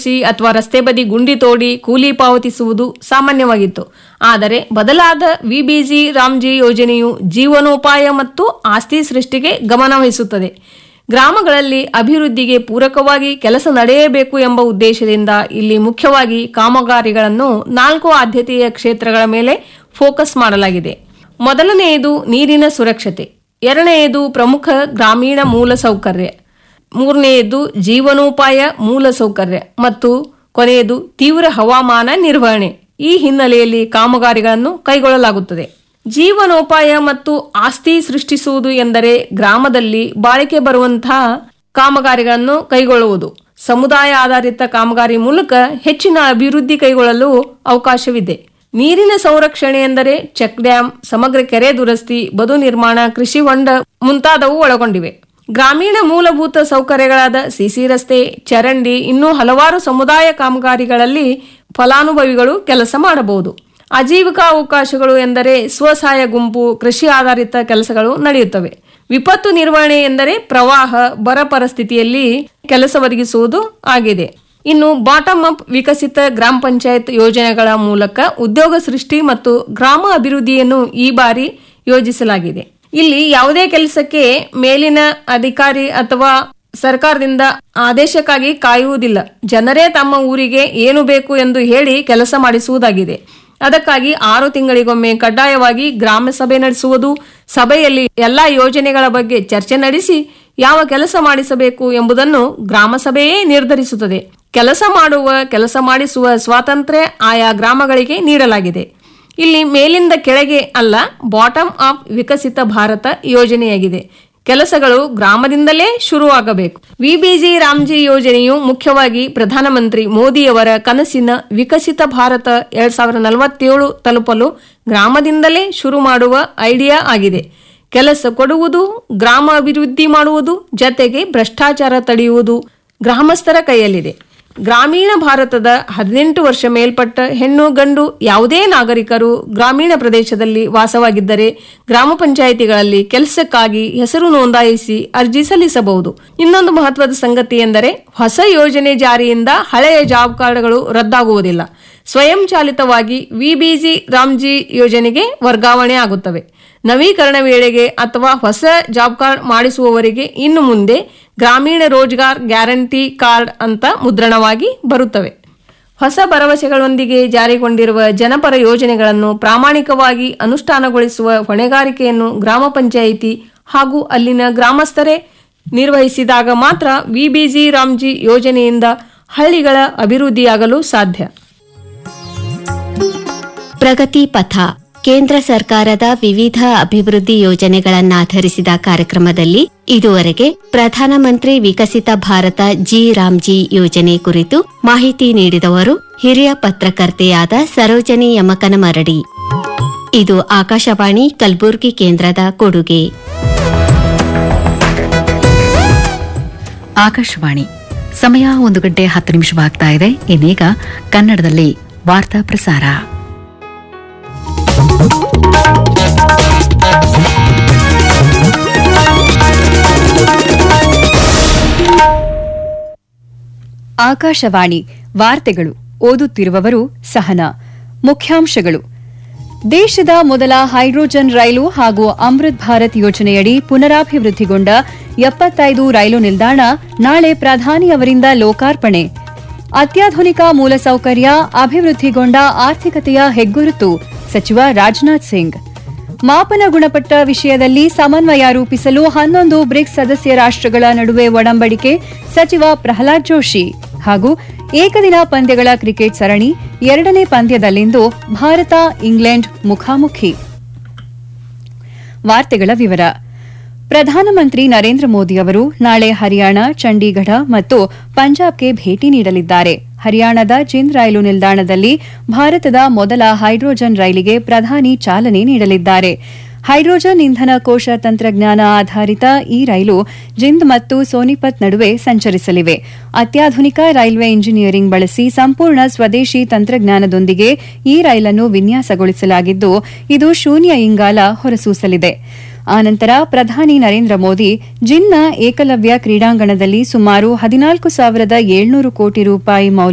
ಮುಚ್ಚಿ ಅಥವಾ ರಸ್ತೆ ಬದಿ ಗುಂಡಿ ತೋಡಿ ಕೂಲಿ ಪಾವತಿಸುವುದು ಸಾಮಾನ್ಯವಾಗಿತ್ತು ಆದರೆ ಬದಲಾದ ವಿಬಿಜಿ ರಾಮ್ಜಿ ಯೋಜನೆಯು ಜೀವನೋಪಾಯ ಮತ್ತು ಆಸ್ತಿ ಸೃಷ್ಟಿಗೆ ಗಮನವಹಿಸುತ್ತದೆ ಗ್ರಾಮಗಳಲ್ಲಿ ಅಭಿವೃದ್ಧಿಗೆ ಪೂರಕವಾಗಿ ಕೆಲಸ ನಡೆಯಬೇಕು ಎಂಬ ಉದ್ದೇಶದಿಂದ ಇಲ್ಲಿ ಮುಖ್ಯವಾಗಿ ಕಾಮಗಾರಿಗಳನ್ನು ನಾಲ್ಕು ಆದ್ಯತೆಯ ಕ್ಷೇತ್ರಗಳ ಮೇಲೆ ಫೋಕಸ್ ಮಾಡಲಾಗಿದೆ ಮೊದಲನೆಯದು ನೀರಿನ ಸುರಕ್ಷತೆ ಎರಡನೆಯದು ಪ್ರಮುಖ ಗ್ರಾಮೀಣ ಮೂಲಸೌಕರ್ಯ ಮೂರನೆಯದು ಜೀವನೋಪಾಯ ಮೂಲಸೌಕರ್ಯ ಮತ್ತು ಕೊನೆಯದು ತೀವ್ರ ಹವಾಮಾನ ನಿರ್ವಹಣೆ ಈ ಹಿನ್ನೆಲೆಯಲ್ಲಿ ಕಾಮಗಾರಿಗಳನ್ನು ಕೈಗೊಳ್ಳಲಾಗುತ್ತದೆ ಜೀವನೋಪಾಯ ಮತ್ತು ಆಸ್ತಿ ಸೃಷ್ಟಿಸುವುದು ಎಂದರೆ ಗ್ರಾಮದಲ್ಲಿ ಬಾಳಿಕೆ ಬರುವಂತಹ ಕಾಮಗಾರಿಗಳನ್ನು ಕೈಗೊಳ್ಳುವುದು ಸಮುದಾಯ ಆಧಾರಿತ ಕಾಮಗಾರಿ ಮೂಲಕ ಹೆಚ್ಚಿನ ಅಭಿವೃದ್ಧಿ ಕೈಗೊಳ್ಳಲು ಅವಕಾಶವಿದೆ ನೀರಿನ ಸಂರಕ್ಷಣೆ ಎಂದರೆ ಚೆಕ್ ಡ್ಯಾಂ ಸಮಗ್ರ ಕೆರೆ ದುರಸ್ತಿ ಬದು ನಿರ್ಮಾಣ ಕೃಷಿ ಹೊಂಡ ಮುಂತಾದವು ಒಳಗೊಂಡಿವೆ ಗ್ರಾಮೀಣ ಮೂಲಭೂತ ಸೌಕರ್ಯಗಳಾದ ಸಿಸಿ ರಸ್ತೆ ಚರಂಡಿ ಇನ್ನೂ ಹಲವಾರು ಸಮುದಾಯ ಕಾಮಗಾರಿಗಳಲ್ಲಿ ಫಲಾನುಭವಿಗಳು ಕೆಲಸ ಮಾಡಬಹುದು ಆಜೀವಿಕಾ ಅವಕಾಶಗಳು ಎಂದರೆ ಸ್ವಸಹಾಯ ಗುಂಪು ಕೃಷಿ ಆಧಾರಿತ ಕೆಲಸಗಳು ನಡೆಯುತ್ತವೆ ವಿಪತ್ತು ನಿರ್ವಹಣೆ ಎಂದರೆ ಪ್ರವಾಹ ಬರ ಪರಿಸ್ಥಿತಿಯಲ್ಲಿ ಕೆಲಸ ಒದಗಿಸುವುದು ಆಗಿದೆ ಇನ್ನು ಬಾಟಮ್ ಅಪ್ ವಿಕಸಿತ ಗ್ರಾಮ ಪಂಚಾಯತ್ ಯೋಜನೆಗಳ ಮೂಲಕ ಉದ್ಯೋಗ ಸೃಷ್ಟಿ ಮತ್ತು ಗ್ರಾಮ ಅಭಿವೃದ್ಧಿಯನ್ನು ಈ ಬಾರಿ ಯೋಜಿಸಲಾಗಿದೆ ಇಲ್ಲಿ ಯಾವುದೇ ಕೆಲಸಕ್ಕೆ ಮೇಲಿನ ಅಧಿಕಾರಿ ಅಥವಾ ಸರ್ಕಾರದಿಂದ ಆದೇಶಕ್ಕಾಗಿ ಕಾಯುವುದಿಲ್ಲ ಜನರೇ ತಮ್ಮ ಊರಿಗೆ ಏನು ಬೇಕು ಎಂದು ಹೇಳಿ ಕೆಲಸ ಮಾಡಿಸುವುದಾಗಿದೆ ಅದಕ್ಕಾಗಿ ಆರು ತಿಂಗಳಿಗೊಮ್ಮೆ ಕಡ್ಡಾಯವಾಗಿ ಗ್ರಾಮ ಸಭೆ ನಡೆಸುವುದು ಸಭೆಯಲ್ಲಿ ಎಲ್ಲಾ ಯೋಜನೆಗಳ ಬಗ್ಗೆ ಚರ್ಚೆ ನಡೆಸಿ ಯಾವ ಕೆಲಸ ಮಾಡಿಸಬೇಕು ಎಂಬುದನ್ನು ಗ್ರಾಮ ಸಭೆಯೇ ನಿರ್ಧರಿಸುತ್ತದೆ ಕೆಲಸ ಮಾಡುವ ಕೆಲಸ ಮಾಡಿಸುವ ಸ್ವಾತಂತ್ರ್ಯ ಆಯಾ ಗ್ರಾಮಗಳಿಗೆ ನೀಡಲಾಗಿದೆ ಇಲ್ಲಿ ಮೇಲಿಂದ ಕೆಳಗೆ ಅಲ್ಲ ಬಾಟಮ್ ಅಪ್ ವಿಕಸಿತ ಭಾರತ ಯೋಜನೆಯಾಗಿದೆ ಕೆಲಸಗಳು ಗ್ರಾಮದಿಂದಲೇ ಶುರುವಾಗಬೇಕು ವಿಬಿಜಿ ರಾಮ್ಜಿ ಯೋಜನೆಯು ಮುಖ್ಯವಾಗಿ ಪ್ರಧಾನಮಂತ್ರಿ ಮೋದಿಯವರ ಕನಸಿನ ವಿಕಸಿತ ಭಾರತ ಎರಡ್ ಸಾವಿರದ ನಲವತ್ತೇಳು ತಲುಪಲು ಗ್ರಾಮದಿಂದಲೇ ಶುರು ಮಾಡುವ ಐಡಿಯಾ ಆಗಿದೆ ಕೆಲಸ ಕೊಡುವುದು ಗ್ರಾಮ ಅಭಿವೃದ್ಧಿ ಮಾಡುವುದು ಜತೆಗೆ ಭ್ರಷ್ಟಾಚಾರ ತಡೆಯುವುದು ಗ್ರಾಮಸ್ಥರ ಕೈಯಲ್ಲಿದೆ ಗ್ರಾಮೀಣ ಭಾರತದ ಹದಿನೆಂಟು ವರ್ಷ ಮೇಲ್ಪಟ್ಟ ಹೆಣ್ಣು ಗಂಡು ಯಾವುದೇ ನಾಗರಿಕರು ಗ್ರಾಮೀಣ ಪ್ರದೇಶದಲ್ಲಿ ವಾಸವಾಗಿದ್ದರೆ ಗ್ರಾಮ ಪಂಚಾಯಿತಿಗಳಲ್ಲಿ ಕೆಲಸಕ್ಕಾಗಿ ಹೆಸರು ನೋಂದಾಯಿಸಿ ಅರ್ಜಿ ಸಲ್ಲಿಸಬಹುದು ಇನ್ನೊಂದು ಮಹತ್ವದ ಸಂಗತಿ ಎಂದರೆ ಹೊಸ ಯೋಜನೆ ಜಾರಿಯಿಂದ ಹಳೆಯ ಜಾಬ್ ಕಾರ್ಡ್ಗಳು ರದ್ದಾಗುವುದಿಲ್ಲ ಸ್ವಯಂ ಚಾಲಿತವಾಗಿ ವಿಬಿಜಿ ರಾಮ್ಜಿ ಯೋಜನೆಗೆ ವರ್ಗಾವಣೆ ಆಗುತ್ತವೆ ನವೀಕರಣ ವೇಳೆಗೆ ಅಥವಾ ಹೊಸ ಜಾಬ್ ಕಾರ್ಡ್ ಮಾಡಿಸುವವರಿಗೆ ಇನ್ನು ಮುಂದೆ ಗ್ರಾಮೀಣ ರೋಜ್ಗಾರ್ ಗ್ಯಾರಂಟಿ ಕಾರ್ಡ್ ಅಂತ ಮುದ್ರಣವಾಗಿ ಬರುತ್ತವೆ ಹೊಸ ಭರವಸೆಗಳೊಂದಿಗೆ ಜಾರಿಗೊಂಡಿರುವ ಜನಪರ ಯೋಜನೆಗಳನ್ನು ಪ್ರಾಮಾಣಿಕವಾಗಿ ಅನುಷ್ಠಾನಗೊಳಿಸುವ ಹೊಣೆಗಾರಿಕೆಯನ್ನು ಗ್ರಾಮ ಪಂಚಾಯಿತಿ ಹಾಗೂ ಅಲ್ಲಿನ ಗ್ರಾಮಸ್ಥರೇ ನಿರ್ವಹಿಸಿದಾಗ ಮಾತ್ರ ವಿಬಿಜಿ ರಾಮ್ಜಿ ಯೋಜನೆಯಿಂದ ಹಳ್ಳಿಗಳ ಅಭಿವೃದ್ಧಿಯಾಗಲು ಸಾಧ್ಯ ಪ್ರಗತಿ ಪಥ ಕೇಂದ್ರ ಸರ್ಕಾರದ ವಿವಿಧ ಅಭಿವೃದ್ಧಿ ಯೋಜನೆಗಳನ್ನಾಧರಿಸಿದ ಕಾರ್ಯಕ್ರಮದಲ್ಲಿ ಇದುವರೆಗೆ ಪ್ರಧಾನಮಂತ್ರಿ ವಿಕಸಿತ ಭಾರತ ಜಿ ರಾಮ್ಜಿ ಯೋಜನೆ ಕುರಿತು ಮಾಹಿತಿ ನೀಡಿದವರು ಹಿರಿಯ ಪತ್ರಕರ್ತೆಯಾದ ಸರೋಜನಿ ಯಮಕನಮರಡಿ ಇದು ಆಕಾಶವಾಣಿ ಕಲಬುರಗಿ ಕೇಂದ್ರದ ಕೊಡುಗೆ ಆಕಾಶವಾಣಿ ಸಮಯ ಒಂದು ಗಂಟೆ ಹತ್ತು ನಿಮಿಷವಾಗ್ತಾ ಇದೆ ಇನ್ನೀಗ ಕನ್ನಡದಲ್ಲಿ ವಾರ್ತಾ ಪ್ರಸಾರ ಆಕಾಶವಾಣಿ ವಾರ್ತೆಗಳು ಓದುತ್ತಿರುವವರು ಸಹನಾ ಮುಖ್ಯಾಂಶಗಳು ದೇಶದ ಮೊದಲ ಹೈಡ್ರೋಜನ್ ರೈಲು ಹಾಗೂ ಅಮೃತ್ ಭಾರತ್ ಯೋಜನೆಯಡಿ ಪುನರಾಭಿವೃದ್ಧಿಗೊಂಡ ಎಪ್ಪತ್ತೈದು ರೈಲು ನಿಲ್ದಾಣ ನಾಳೆ ಪ್ರಧಾನಿ ಅವರಿಂದ ಲೋಕಾರ್ಪಣೆ ಅತ್ಯಾಧುನಿಕ ಮೂಲಸೌಕರ್ಯ ಅಭಿವೃದ್ಧಿಗೊಂಡ ಆರ್ಥಿಕತೆಯ ಹೆಗ್ಗುರುತು ಸಚಿವ ರಾಜನಾಥ್ ಸಿಂಗ್ ಮಾಪನ ಗುಣಪಟ್ಟ ವಿಷಯದಲ್ಲಿ ಸಮನ್ವಯ ರೂಪಿಸಲು ಹನ್ನೊಂದು ಬ್ರಿಕ್ಸ್ ಸದಸ್ಯ ರಾಷ್ಟ್ರಗಳ ನಡುವೆ ಒಡಂಬಡಿಕೆ ಸಚಿವ ಪ್ರಹ್ಲಾದ್ ಜೋಶಿ ಹಾಗೂ ಏಕದಿನ ಪಂದ್ಯಗಳ ಕ್ರಿಕೆಟ್ ಸರಣಿ ಎರಡನೇ ಪಂದ್ಯದಲ್ಲಿಂದು ಭಾರತ ಇಂಗ್ಲೆಂಡ್ ಮುಖಾಮುಖಿ ವಾರ್ತೆಗಳ ವಿವರ ಪ್ರಧಾನಮಂತ್ರಿ ನರೇಂದ್ರ ಮೋದಿ ಅವರು ನಾಳೆ ಹರಿಯಾಣ ಚಂಡೀಗಢ ಮತ್ತು ಪಂಜಾಬ್ಗೆ ಭೇಟಿ ನೀಡಲಿದ್ದಾರೆ ಹರಿಯಾಣದ ಜಿಂದ್ ರೈಲು ನಿಲ್ದಾಣದಲ್ಲಿ ಭಾರತದ ಮೊದಲ ಹೈಡ್ರೋಜನ್ ರೈಲಿಗೆ ಪ್ರಧಾನಿ ಚಾಲನೆ ನೀಡಲಿದ್ದಾರೆ ಹೈಡ್ರೋಜನ್ ಇಂಧನ ಕೋಶ ತಂತ್ರಜ್ಞಾನ ಆಧಾರಿತ ಈ ರೈಲು ಜಿಂದ್ ಮತ್ತು ಸೋನಿಪತ್ ನಡುವೆ ಸಂಚರಿಸಲಿವೆ ಅತ್ಯಾಧುನಿಕ ರೈಲ್ವೆ ಇಂಜಿನಿಯರಿಂಗ್ ಬಳಸಿ ಸಂಪೂರ್ಣ ಸ್ವದೇಶಿ ತಂತ್ರಜ್ಞಾನದೊಂದಿಗೆ ಈ ರೈಲನ್ನು ವಿನ್ಯಾಸಗೊಳಿಸಲಾಗಿದ್ದು ಇದು ಶೂನ್ಯ ಇಂಗಾಲ ಹೊರಸೂಸಲಿದೆ ಆನಂತರ ಪ್ರಧಾನಿ ನರೇಂದ್ರ ಮೋದಿ ಜಿನ್ನ ಏಕಲವ್ಯ ಕ್ರೀಡಾಂಗಣದಲ್ಲಿ ಸುಮಾರು ಹದಿನಾಲ್ಕು ಸಾವಿರದ ಏಳ್ನೂರು ಕೋಟಿ ರೂಪಾಯಿ ಮೌಲ್ಯ